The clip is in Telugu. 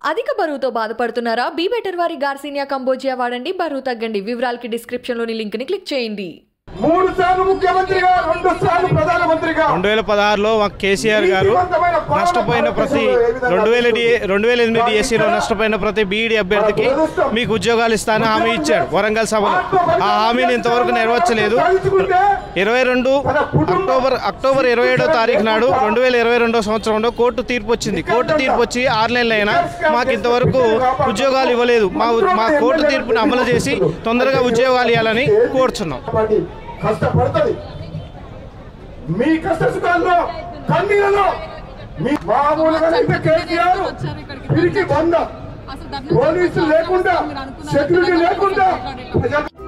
అధిక బరువుతో బాధపడుతున్నారా బీ బెటర్ వారి గార్సినియా కంబోజియా వాడండి బరువు తగ్గండి వివరాలకి డిస్క్రిప్షన్లోని లింక్ని క్లిక్ చేయండి మూడు సార్లు ముఖ్యమంత్రిగా రెండు సార్లు ప్రధానమంత్రిగా రెండు వేల పదహారులో మాకు కేసీఆర్ గారు నష్టపోయిన ప్రతి రెండు వేల రెండు వేల ఎనిమిది డిఎస్సిలో నష్టపోయిన ప్రతి బీఈడి అభ్యర్థికి మీకు ఉద్యోగాలు ఇస్తానని హామీ ఇచ్చాడు వరంగల్ సభలో ఆ హామీని ఇంతవరకు నెరవేర్చలేదు ఇరవై రెండు అక్టోబర్ అక్టోబర్ ఇరవై ఏడో తారీఖు నాడు రెండు వేల ఇరవై రెండో సంవత్సరంలో కోర్టు తీర్పు వచ్చింది కోర్టు తీర్పు వచ్చి ఆరు నెలలు అయినా మాకు ఇంతవరకు ఉద్యోగాలు ఇవ్వలేదు మా మా కోర్టు తీర్పుని అమలు చేసి తొందరగా ఉద్యోగాలు ఇవ్వాలని కోరుచున్నాం పార్టీ కష్టపడుతుంది మీ కష్ట సుఖాల్లో కన్నీళ్ళలో మీ మామూలుగా అయితే కేసీఆర్ పిరికి బంద పోలీసులు లేకుండా సెక్యూరిటీ లేకుండా ప్రజలు